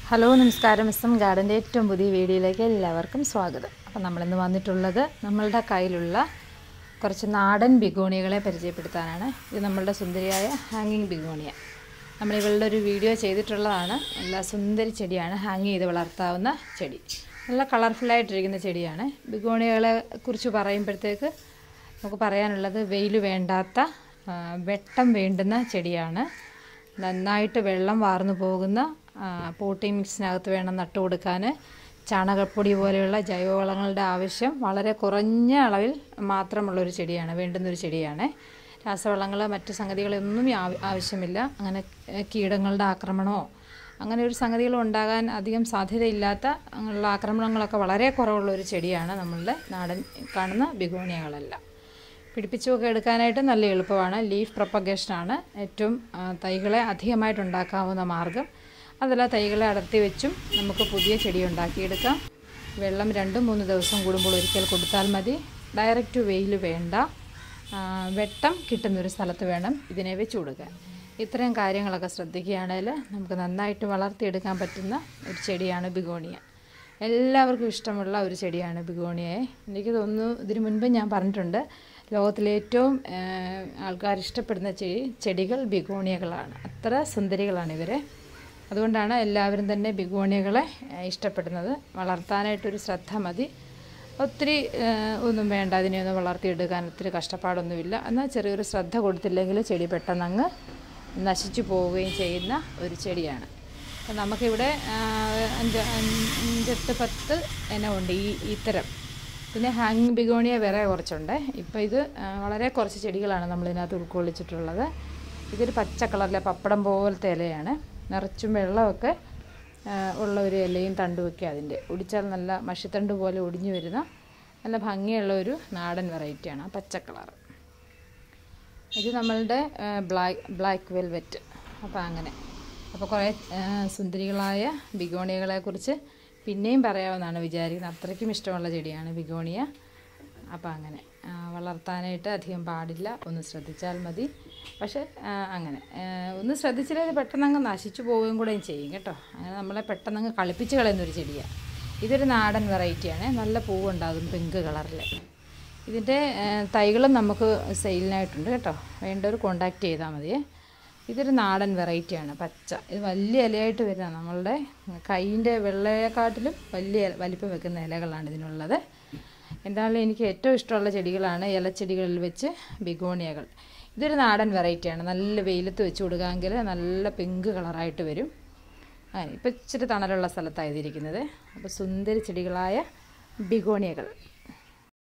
hello നമസ്കാരം S M ഗാർഡൻ്റെ ഏറ്റവും പുതിയ വീഡിയോയിലേക്ക് എല്ലാവർക്കും സ്വാഗതം അപ്പം നമ്മളിന്ന് വന്നിട്ടുള്ളത് നമ്മളുടെ കയ്യിലുള്ള കുറച്ച് നാടൻ ബിഗോണികളെ പരിചയപ്പെടുത്താനാണ് ഇത് നമ്മളുടെ സുന്ദരിയായ ഹാങ്ങിങ് ബിഗോണിയ നമ്മൾ ഇവളുടെ ഒരു വീഡിയോ ചെയ്തിട്ടുള്ളതാണ് നല്ല സുന്ദരി ചെടിയാണ് ഹാങ് ചെയ്ത് വളർത്താവുന്ന ചെടി നല്ല കളർഫുള്ളായിട്ടിരിക്കുന്ന ചെടിയാണ് ബിഗോണികളെ കുറിച്ച് പറയുമ്പോഴത്തേക്ക് നമുക്ക് പറയാനുള്ളത് വെയിൽ വേണ്ടാത്ത ആ, വെട്ടം വേണ്ടുന്ന ചെടിയാണ് നന്നായിട്ട് വെള്ളം വാർന്നു പോകുന്ന പോട്ടി മിക്സിനകത്ത് വേണം നട്ടു കൊടുക്കാൻ ചാണകപ്പൊടി പോലെയുള്ള ജൈവവളങ്ങളുടെ ആവശ്യം വളരെ കുറഞ്ഞ അളവിൽ മാത്രമുള്ളൊരു ചെടിയാണ് വേണ്ടുന്നൊരു ചെടിയാണ് രാസവളങ്ങൾ മറ്റു സംഗതികളൊന്നും ആവ- ആവശ്യമില്ല അങ്ങനെ ഏഹ്, കീടങ്ങളുടെ ആക്രമണമോ അങ്ങനെ ഒരു സംഗതികളും ഉണ്ടാകാൻ അധികം സാധ്യതയില്ലാത്ത അങ്ങനെയുള്ള ആക്രമണങ്ങളൊക്കെ വളരെ കുറവുള്ള ഒരു ചെടിയാണ് നമ്മളുടെ നാടൻ കാണുന്ന ബിഗോണിയകളെല്ലാം പിടിപ്പിച്ചുമൊക്കെ എടുക്കാനായിട്ട് നല്ല എളുപ്പമാണ് ലീഫ് പ്രൊപ്പഗേഷനാണ് ഏറ്റവും ആ, തൈകളെ അധികമായിട്ട് ഉണ്ടാക്കാവുന്ന മാർഗം അതല്ല തൈകളെ അടർത്തി വെച്ചും നമുക്ക് പുതിയ ചെടി ഉണ്ടാക്കിയെടുക്കാം വെള്ളം രണ്ട് മൂന്ന് ദിവസം കൂടുമ്പോൾ ഒരിക്കൽ കൊടുത്താൽ മതി ഡയറക്റ്റ് വെയിൽ വേണ്ട ആ, വെട്ടം കിട്ടുന്നൊരു സ്ഥലത്ത് വേണം ഇതിനെ വെച്ച് കൊടുക്കാൻ ഇത്രയും കാര്യങ്ങളൊക്കെ ശ്രദ്ധിക്കുകയാണെങ്കിൽ നമുക്ക് നന്നായിട്ട് വളർത്തിയെടുക്കാൻ പറ്റുന്ന ഒരു ചെടിയാണ് ബിഗോണിയ എല്ലാവർക്കും ഇഷ്ടമുള്ള ഒരു ചെടിയാണ് ബിഗോണിയയെ എനിക്ക് തോന്നുന്നു ഇതിനു മുൻപ് ഞാൻ പറഞ്ഞിട്ടുണ്ട് ലോകത്തിലെ ഏറ്റവും ആൾക്കാർ ഇഷ്ടപ്പെടുന്ന ചെടി ചെടികൾ ബിഗോണിയകളാണ് അത്ര സുന്ദരികളാണ് ഇവരെ അതുകൊണ്ടാണ് എല്ലാവരും തന്നെ ബിഗോണിയകളെ ഏഹ്, ഇഷ്ടപ്പെടുന്നത് വളർത്താനായിട്ടൊരു ശ്രദ്ധ മതി ഒത്തിരി ഏഹ്, ഒന്നും വേണ്ട അതിനെ ഒന്ന് വളർത്തിയെടുക്കാൻ ഒത്തിരി കഷ്ടപ്പാടൊന്നുമില്ല എന്നാൽ ചെറിയൊരു ശ്രദ്ധ കൊടുത്തില്ലെങ്കിൽ ചെടി പെട്ടെന്ന് അങ്ങ് നശിച്ചു പോവുകയും ചെയ്യുന്ന ഒരു ചെടിയാണ് അപ്പം നമുക്കിവിടെ ആ, അഞ്ച് അഞ്ചെട്ട് പത്ത് ഇനമുണ്ട് ഈ ഇത്തരം പിന്നെ ഹാങ്ങിങ് ബിഗോണിയ വേറെ കുറച്ചുണ്ട് ഇപ്പോൾ ഇത് ആ, വളരെ കുറച്ച് ചെടികളാണ് നമ്മൾ ഇതിനകത്ത് ഉൾക്കൊള്ളിച്ചിട്ടുള്ളത് ഇതൊരു പച്ച കളറിലെ പപ്പടം പോലത്തെ ഇലയാണ് നിറച്ചും വെള്ളമൊക്കെ ആ, ഉള്ള ഒരു ഇലയും തണ്ടുമൊക്കെ അതിൻ്റെ ഒടിച്ചാൽ നല്ല മഷിത്തണ്ട് പോലെ ഒടിഞ്ഞു വരുന്ന നല്ല ഭംഗിയുള്ള ഒരു നാടൻ വെറൈറ്റിയാണ് ആ പച്ച കളർ ഇത് നമ്മളുടെ ബ്ലാക്ക് ബ്ലാക്ക് വെൽവെറ്റ് അപ്പോൾ അങ്ങനെ അപ്പോൾ കുറേ ആ, സുന്ദരികളായ ബിഗോണിയകളെ കുറിച്ച് പിന്നെയും പറയാമെന്നാണ് വിചാരിക്കുന്നത് അത്രയ്ക്കും ഇഷ്ടമുള്ള ചെടിയാണ് ബിഗോണിയ അപ്പോൾ അങ്ങനെ ആ, വളർത്താനായിട്ട് അധികം പാടില്ല ഒന്ന് ശ്രദ്ധിച്ചാൽ മതി പക്ഷേ ആ, അങ്ങനെ ആ, ഒന്ന് ശ്രദ്ധിച്ചില്ലെങ്കിൽ പെട്ടെന്ന് അങ്ങ് നശിച്ചു പോവുകയും കൂടെയും ചെയ്യും കേട്ടോ അങ്ങനെ നമ്മളെ പെട്ടെന്ന് അങ്ങ് കളിപ്പിച്ച് കളയുന്നൊരു ചെടിയാണ് ഇതൊരു നാടൻ വെറൈറ്റിയാണ് നല്ല പൂവുണ്ടാകും പിങ്ക് കളറിൽ ഇതിൻ്റെ തൈകളും നമുക്ക് സെയിലിനായിട്ടുണ്ട് കേട്ടോ വേണ്ടവർ കോണ്ടാക്ട് ചെയ്താൽ മതിയേ ഇതൊരു നാടൻ വെറൈറ്റിയാണ് പച്ച ഇത് വലിയ ഇലയായിട്ട് വരുന്ന നമ്മളുടെ കൈയിൻ്റെ വെള്ളയെക്കാട്ടിലും വലിയ ഇല- വലിപ്പം വെക്കുന്ന ഇലകളാണ് ഇതിനുള്ളത് എന്തായാലും എനിക്ക് ഏറ്റവും ഇഷ്ടമുള്ള ചെടികളാണ് ഇലച്ചെടികളിൽ വെച്ച് ബിഗോണിയകൾ ഇതൊരു നാടൻ വെറൈറ്റിയാണ് നല്ല വെയിലത്ത് വെച്ച് കൊടുക്കാമെങ്കിൽ നല്ല പിങ്ക് കളറായിട്ട് വരും ആ ഇപ്പം ഇച്ചിരി തണലുള്ള സ്ഥലത്താണ് ഇതിരിക്കുന്നത് അപ്പോൾ സുന്ദരി ചെടികളായ ബിഗോണിയകൾ